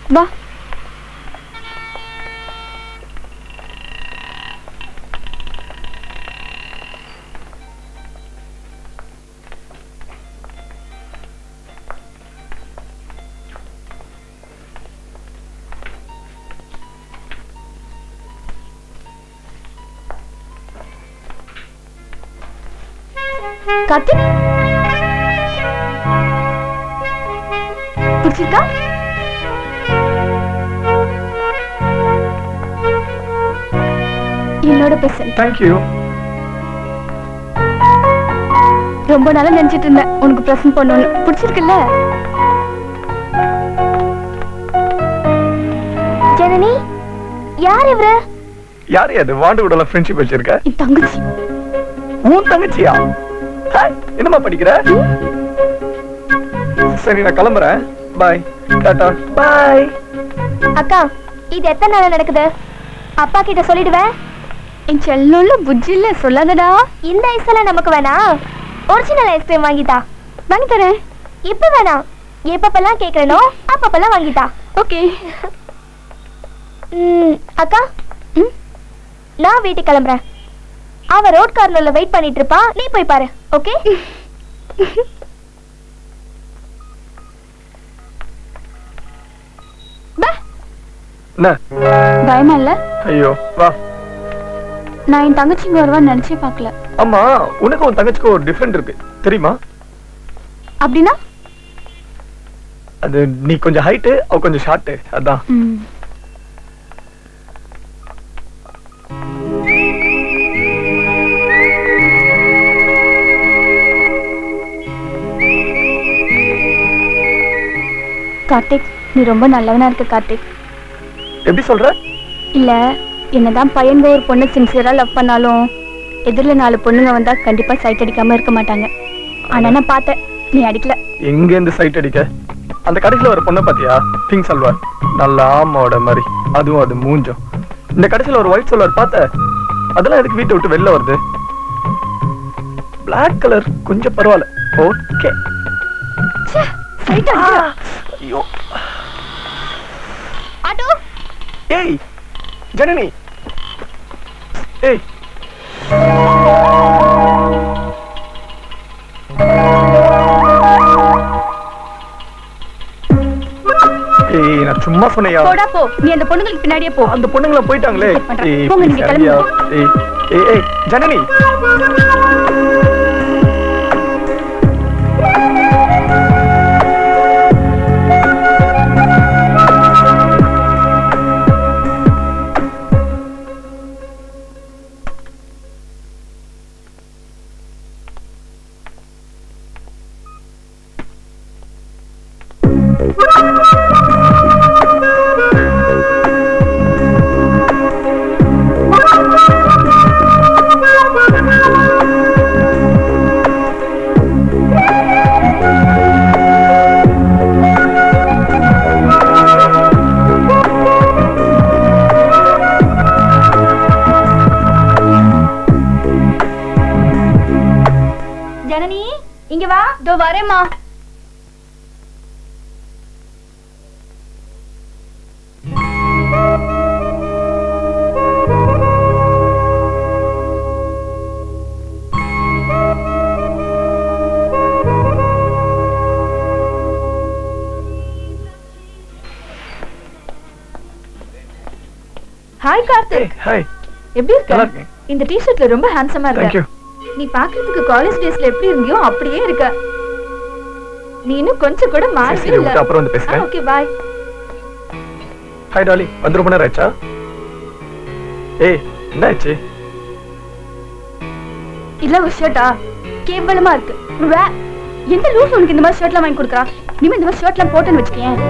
வா கார்த்திக் பிடிச்சிருக்கா என்னோட பெசன் தேங்க்யூ ரொம்ப நாளா நினைச்சிட்டு இருந்தேன் உனக்கு பிரசன்ட் பண்ணணும்னு பிடிச்சிருக்குல்ல ஜனனி யார் இவரு யாரு அது வாண்டு கூட ஃப்ரெண்ட்ஷிப் வச்சிருக்க என் தங்கச்சி உன் தங்கச்சியா ஹாய் என்னம்மா படிக்கிற சரி நான் கிளம்புறேன் பாய் டாடா பாய் அக்கா இது எத்தனை நாள் நடக்குது அப்பா கிட்ட சொல்லிடுவேன் என் செல்லுள்ள புஜ்ஜில்ல சொல்லாதடா இந்த ஐஸ்லாம் நமக்கு வேணாம் ஒரிஜினல் ஐஸ்கிரீம் வாங்கித்தா வாங்கி தரேன் இப்ப வேணாம் எப்பப்பெல்லாம் கேக்குறனோ அப்பப்பெல்லாம் வாங்கித்தா ஓகே அக்கா நான் வீட்டுக்கு கிளம்புறேன் அவ ரோட் கார்னர்ல வெயிட் பண்ணிட்டு இருப்பா நீ போய் பாரு ஓகே என்ன பயமா இல்ல ஐயோ வா நான் என் தங்கச்சி இங்க வருவான்னு நினைச்சே பார்க்கல ஆமா உனக்கு உன் தங்கச்சிக்கு ஒரு டிஃபரெண்ட் இருக்கு தெரியுமா அப்படின்னா அது நீ கொஞ்சம் ஹைட்டு அவ கொஞ்சம் ஷார்ட் அதான் கார்த்திக் நீ ரொம்ப நல்லவனா இருக்க கார்த்திக் எப்படி சொல்ற இல்ல என்னதான் பையங்க ஒரு பொண்ணு சின்சியரா லவ் பண்ணாலும் எதிரில் நாலு பொண்ணுங்க வந்தா கண்டிப்பா சைட் அடிக்காம இருக்க மாட்டாங்க ஆனா நான் பார்த்தேன் நீ அடிக்கல எங்க இருந்து சைட் அடிக்க அந்த கடைசியில ஒரு பொண்ணை பாத்தியா பிங்க் சல்வார் நல்ல ஆமாவோட மாதிரி அதுவும் அது மூஞ்சும் இந்த கடைசியில ஒரு ஒயிட் சல்வார் பார்த்த அதெல்லாம் எதுக்கு வீட்டை விட்டு வெளில வருது Black கலர் கொஞ்சம் பரவாயில்ல ஓகே சைட் ஐயோ ஆட்டோ ஏய் ஜனனி ஏய் ஏய் நான் சும்மா சொன்னையா போடா போ நீ அந்த பொண்ணுங்களுக்கு பின்னாடியே போ அந்த பொண்ணுங்கள போயிட்டாங்களே Check பண்றேன். ஏய் போங்க, please, நீங்க சரியா? கிளம்புங்க. ஏய் ஏய் ஏய் ஜனனி ஜனனி இங்க வா இதோ வரேம்மா ஹாய் கார்த்திக் ஏய் ஹாய் எப்படி நல்லா இருக்க இருக்கேன் இந்த டி-ஷர்ட்ல ரொம்ப ஹேண்ட்ஸமா தேங்க் இருக்க யூ நீ பாக்குறதுக்கு காலேஜ் டேஸ்ல எப்படி இருந்தியோ அப்படியே இருக்க நீ இன்னும் கொஞ்சம் கூட மாறவே சரி, இல்ல விட்டு அப்புறம் வந்து பேசுறேன். ஓகே பாய் ஹாய் டாலி வந்து ரொம்ப நேரம் ஆச்சா ஏய் என்ன ஆச்சு இல்ல ஒரு ஷர்ட்டா கேவலமா இருக்கு வே. எந்த லூஸ் உனக்கு இந்த மாதிரி ஷர்ட்லாம் வாங்கி கொடுக்குறா இனிமே இந்த மாதிரி ஷர்ட்லாம் போட்டுன்னு வச்சுக்கேன்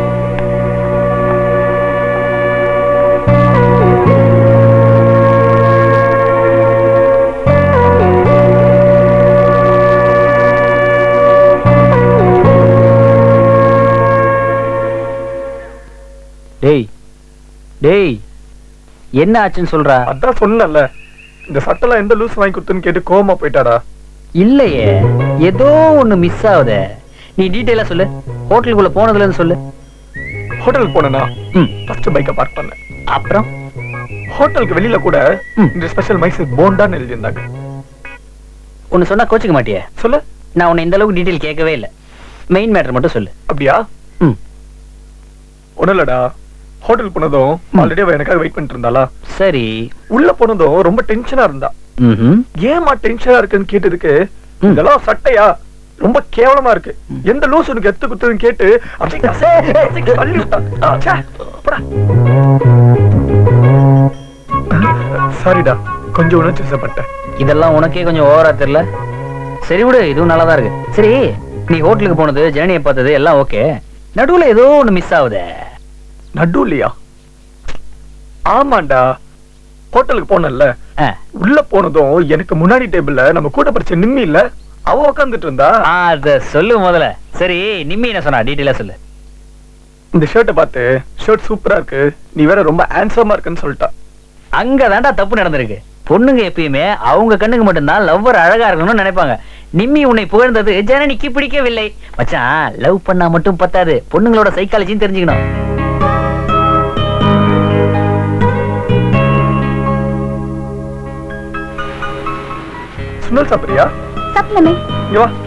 டேய் டேய் என்ன ஆச்சுன்னு சொல்றா அதான் சொன்னல இந்த சட்டெல்லாம் எந்த லூஸ் வாங்கி கொடுத்துன்னு கேட்டு கோவமா போயிட்டாடா இல்லையே ஏதோ ஒண்ணு மிஸ் ஆகுதே நீ டீட்டெயிலா சொல்லு ஹோட்டலுக்குள்ள போனதுல இருந்து சொல்லு ஹோட்டலுக்கு போனேன்னா ம் ஃபர்ஸ்ட் பைக்கை பார்க் பண்ணேன் அப்புறம் ஹோட்டலுக்கு வெளியில கூட ம். இந்த ஸ்பெஷல் மைசூர் போண்டான்னு எழுதியிருந்தாங்க ஒன்னு சொன்னா கோச்சுக்க மாட்டியே சொல்லு நான் உன்னை இந்த அளவுக்கு டீட்டெயில் கேட்கவே இல்லை மெயின் மேட்டர் மட்டும் சொல்லு அப்படியா ம் ஒண்ணும் இல்லடா ஹோட்டல் போனதும் ஆல்ரெடி அவ எனக்காக வெயிட் பண்ணிட்டு இருந்தாளா சரி உள்ள போனதும் ரொம்ப டென்ஷனா இருந்தா ம் ஏமா டென்ஷனா இருக்குன்னு கேட்டதுக்கு ம். இதெல்லாம் சட்டையா ரொம்ப கேவலமா இருக்கு எந்த லூஸ் உனக்கு எத்து குத்துன்னு கேட்டு அப்படியே கசே, கசே, தள்ளி விட்டா. ஆ, ச்சே, போடா. சாரிடா கொஞ்சம் உணர்ச்சி வசப்பட்டேன் இதெல்லாம் உனக்கே கொஞ்சம் ஓவரா தெரியல சரி விடு இதுவும் நல்லா தான் இருக்கு சரி நீ ஹோட்டலுக்கு போனது ஜனனியை பார்த்தது எல்லாம் ஓகே நடுவுல ஏதோ ஒண்ணு மிஸ் ஆகுதே நடுவுலையா ஆமாண்டா ஹோட்டலுக்கு போனேன்ல ஆ, உள்ள போனதும் எனக்கு முன்னாடி டேபிள்ல நம்ம கூட படிச்ச நிம்மி இல்ல அவ உட்காந்துட்டு இருந்தா ஆ, அத சொல்லு முதல்ல சரி நிம்மி என்ன சொன்னா டீட்டெயிலா சொல்லு இந்த ஷர்ட்டை பார்த்து ஷர்ட் சூப்பரா இருக்கு நீ வேற ரொம்ப ஹேண்ட்ஸமா இருக்குன்னு சொல்லிட்டா அங்கதான்டா தப்பு நடந்திருக்கு பொண்ணுங்க எப்பயுமே அவங்க கண்ணுக்கு மட்டும்தான் லவ்வர் அழகா இருக்கணும்னு நினைப்பாங்க நிம்மி உன்னை புகழ்ந்தது ஜனனிக்கு பிடிக்கவில்லை மச்சான் லவ் பண்ணா மட்டும் பத்தாது பொண்ணுங்களோட சைக்காலஜின்னு தெரிஞ்சுக்கணும் சுண்டல் சாப்பிடுறியா சாப்பிடலாமே இங்க வா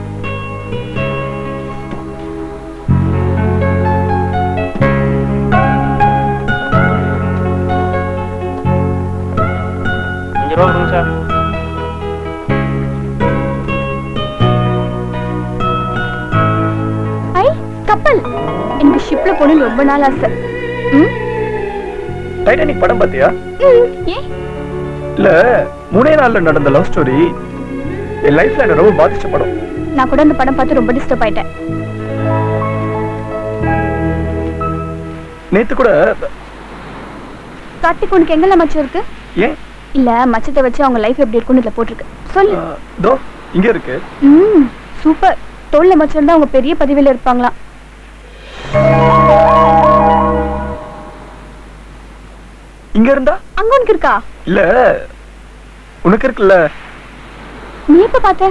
அஞ்சு ரூபா கொடுங்க சார் ஐ கப்பல் எனக்கு ஷிப்ல போகணும்னு ரொம்ப நாள் ஆசை ம் டைட்டானிக் படம் பாத்தியா ம், ஏன் இல்ல மூணே நாள்ல நடந்த லவ் ஸ்டோரி என் லைஃப்ல என்ன ரொம்ப பாதிச்ச படம் நான் கூட அந்த படம் பார்த்து ரொம்ப டிஸ்டர்ப் ஆயிட்டேன் நேத்து கூட கார்த்திக் உனக்கு எங்கெல்லாம் மச்சம் இருக்கு ஏன் இல்ல மச்சத்தை வச்சு அவங்க லைஃப் எப்படி இருக்கும்னு இதுல போட்டிருக்கு சொல்லு ஆ, தோ இங்க இருக்கு ம் சூப்பர் தோல்ல மச்சம் இருந்தா அவங்க பெரிய பதவியில இருப்பாங்களாம் இங்க இருந்தா அங்க உனக்கு இருக்கா இல்ல உனக்கு இருக்குல்ல நீ எப்ப பார்த்த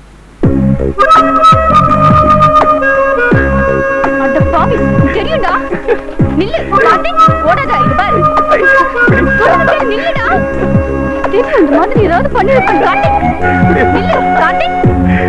அட பாவி தெரியும்டா நில்லு கார்த்திக் ஓடாத இது பாரு ஐ, இப்படி. சொல்லுங்க நில்லுடா தெரியும் இந்த மாதிரி ஏதாவது பண்ணி வைப்பேன் கார்த்திக் நில்லு கார்த்திக்